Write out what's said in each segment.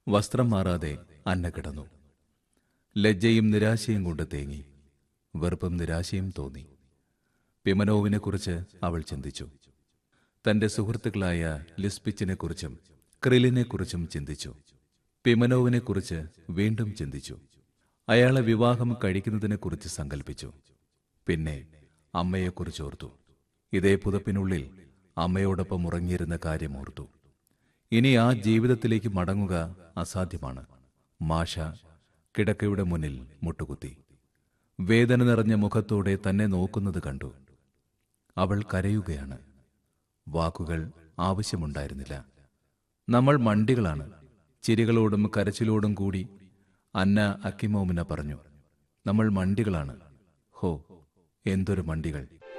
വസ്ത്രം മാറാതെ അന്ന കിടന്നു ലജ്ജയും നിരാശയും കൊണ്ട് തേങ്ങി വെറുപ്പും നിരാശയും തോന്നി പിമനോവിനെക്കുറിച്ച് അവൾ ചിന്തിച്ചു തന്റെ സുഹൃത്തുക്കളായ ലിസ്പിച്ചിനെക്കുറിച്ചും ക്രിലിനെക്കുറിച്ചും ചിന്തിച്ചു പിമനോവിനെക്കുറിച്ച് വീണ്ടും ചിന്തിച്ചു അയാളെ വിവാഹം കഴിക്കുന്നതിനെക്കുറിച്ച് സങ്കല്പിച്ചു പിന്നെ അമ്മയെക്കുറിച്ച് ഓർത്തു ഇതേ പുതപ്പിനുള്ളിൽ അമ്മയോടൊപ്പം ഉറങ്ങിയിരുന്ന കാര്യം ഓർത്തു ഇനി ആ ജീവിതത്തിലേക്ക് മടങ്ങുക അസാധ്യമാണ് മാഷ കിടക്കയുടെ മുന്നിൽ മുട്ടുകുത്തി വേദന നിറഞ്ഞ മുഖത്തോടെ തന്നെ നോക്കുന്നത് കണ്ടു അവൾ കരയുകയാണ് വാക്കുകൾ ആവശ്യമുണ്ടായിരുന്നില്ല നമ്മൾ മണ്ടികളാണ് ചിരികളോടും കരച്ചിലോടും കൂടി അന്ന അക്കിമോമിന പറഞ്ഞു നമ്മൾ മണ്ടികളാണ് ഹോ എന്തൊരു മണ്ടികൾ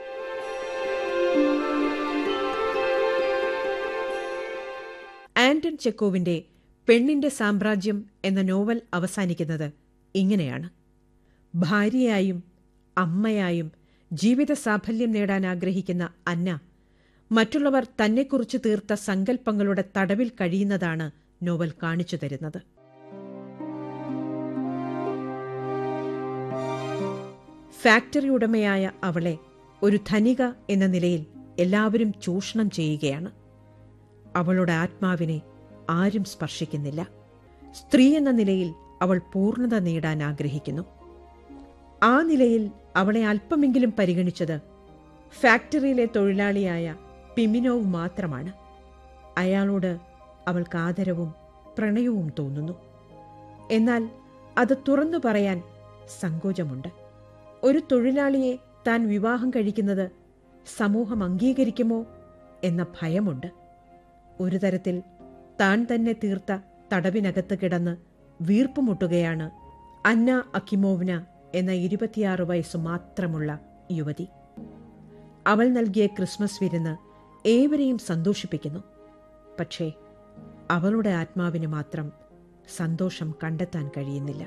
ആന്റൺ ചെക്കോവിന്റെ പെണ്ണിന്റെ സാമ്രാജ്യം എന്ന നോവൽ അവസാനിക്കുന്നത് ഇങ്ങനെയാണ് ഭാര്യയായും അമ്മയായും ജീവിത സാഫല്യം നേടാൻ ആഗ്രഹിക്കുന്ന അന്ന മറ്റുള്ളവർ തന്നെക്കുറിച്ച് തീർത്ത സങ്കല്പങ്ങളുടെ തടവിൽ കഴിയുന്നതാണ് നോവൽ കാണിച്ചു തരുന്നത് ഫാക്ടറി ഉടമയായ അവളെ ഒരു ധനിക എന്ന നിലയിൽ എല്ലാവരും ചൂഷണം ചെയ്യുകയാണ് അവളുടെ ആത്മാവിനെ ആരും സ്പർശിക്കുന്നില്ല സ്ത്രീ എന്ന നിലയിൽ അവൾ പൂർണ്ണത നേടാൻ ആഗ്രഹിക്കുന്നു ആ നിലയിൽ അവളെ അല്പമെങ്കിലും പരിഗണിച്ചത് ഫാക്ടറിയിലെ തൊഴിലാളിയായ പിമിനോവ് മാത്രമാണ് അയാളോട് അവൾക്ക് ആദരവും പ്രണയവും തോന്നുന്നു എന്നാൽ അത് തുറന്നു പറയാൻ സങ്കോചമുണ്ട് ഒരു തൊഴിലാളിയെ താൻ വിവാഹം കഴിക്കുന്നത് സമൂഹം അംഗീകരിക്കുമോ എന്ന ഭയമുണ്ട് ഒരു തരത്തിൽ താൻ തന്നെ തീർത്ത തടവിനകത്ത് കിടന്ന് വീർപ്പുമുട്ടുകയാണ് അന്ന അക്കിമോവ്ന എന്ന ഇരുപത്തിയാറ് വയസ്സ് മാത്രമുള്ള യുവതി അവൾ നൽകിയ ക്രിസ്മസ് വിരുന്ന് ഏവരെയും സന്തോഷിപ്പിക്കുന്നു പക്ഷേ അവളുടെ ആത്മാവിന് മാത്രം സന്തോഷം കണ്ടെത്താൻ കഴിയുന്നില്ല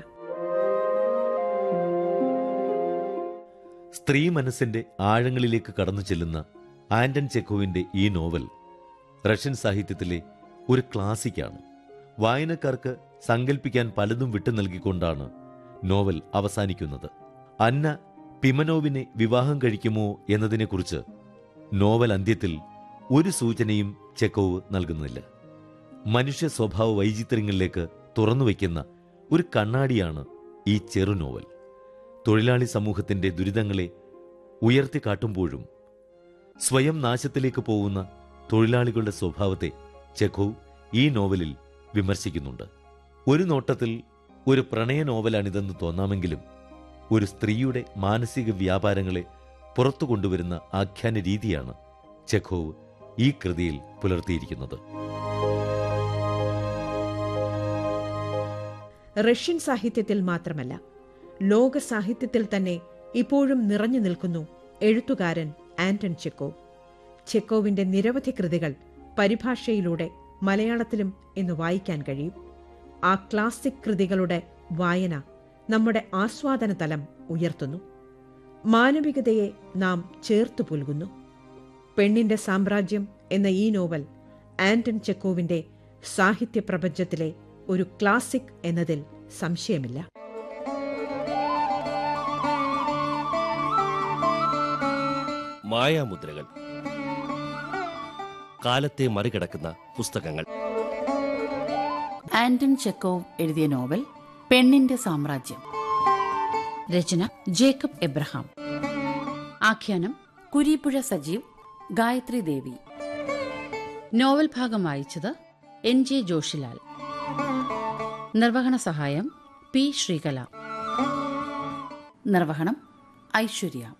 സ്ത്രീ മനസ്സിന്റെ ആഴങ്ങളിലേക്ക് കടന്നു ചെല്ലുന്ന ആന്റൺ ചെക്കോവിന്റെ ഈ നോവൽ റഷ്യൻ സാഹിത്യത്തിലെ ഒരു ക്ലാസിക്കാണ് വായനക്കാർക്ക് സങ്കല്പിക്കാൻ പലതും വിട്ടു നൽകിക്കൊണ്ടാണ് നോവൽ അവസാനിക്കുന്നത് അന്ന പിമനോവിനെ വിവാഹം കഴിക്കുമോ എന്നതിനെക്കുറിച്ച് നോവൽ അന്ത്യത്തിൽ ഒരു സൂചനയും ചെക്കോവ് നൽകുന്നില്ല മനുഷ്യ സ്വഭാവ വൈചിത്ര്യങ്ങളിലേക്ക് തുറന്നുവെക്കുന്ന ഒരു കണ്ണാടിയാണ് ഈ ചെറു നോവൽ തൊഴിലാളി സമൂഹത്തിന്റെ ദുരിതങ്ങളെ ഉയർത്തിക്കാട്ടുമ്പോഴും സ്വയം നാശത്തിലേക്ക് പോകുന്ന തൊഴിലാളികളുടെ സ്വഭാവത്തെ ചെഖോവ് ഈ നോവലിൽ വിമർശിക്കുന്നുണ്ട് ഒരു നോട്ടത്തിൽ ഒരു പ്രണയ നോവലാണിതെന്ന് തോന്നാമെങ്കിലും ഒരു സ്ത്രീയുടെ മാനസിക വ്യാപാരങ്ങളെ പുറത്തു കൊണ്ടുവരുന്ന ആഖ്യാന രീതിയാണ് ചെഖോവ് ഈ കൃതിയിൽ പുലർത്തിയിരിക്കുന്നത് റഷ്യൻ സാഹിത്യത്തിൽ മാത്രമല്ല ലോക സാഹിത്യത്തിൽ തന്നെ ഇപ്പോഴും നിറഞ്ഞു നിൽക്കുന്നു എഴുത്തുകാരൻ ആന്റൺ ചെക്കോവ് ചെക്കോവിന്റെ നിരവധി കൃതികൾ പരിഭാഷയിലൂടെ മലയാളത്തിലും ഇന്ന് വായിക്കാൻ കഴിയും ആ ക്ലാസിക് കൃതികളുടെ വായന നമ്മുടെ ആസ്വാദന തലം ഉയർത്തുന്നു മാനവികതയെ നാം ചേർത്തു പുൽകുന്നു പെണ്ണിന്റെ സാമ്രാജ്യം എന്ന ഈ നോവൽ ആന്റൺ ചെക്കോവിന്റെ സാഹിത്യ പ്രപഞ്ചത്തിലെ ഒരു ക്ലാസിക് എന്നതിൽ സംശയമില്ല മായാമുദ്രകൾ കാലത്തെ മറികടക്കുന്ന പുസ്തകങ്ങൾ ആന്റൺ ചെക്കോവ് എഴുതിയ നോവൽ പെണ്ണിന്റെ സാമ്രാജ്യം രചന ജേക്കബ് എബ്രഹാം ആഖ്യാനം കുരീപ്പുഴ സജീവ് ഗായത്രി ദേവി നോവൽ ഭാഗം വായിച്ചത് എൻ ജെ ജോഷിലാൽ നിർവഹണ സഹായം പി ശ്രീകല നിർവഹണം ഐശ്വര്യ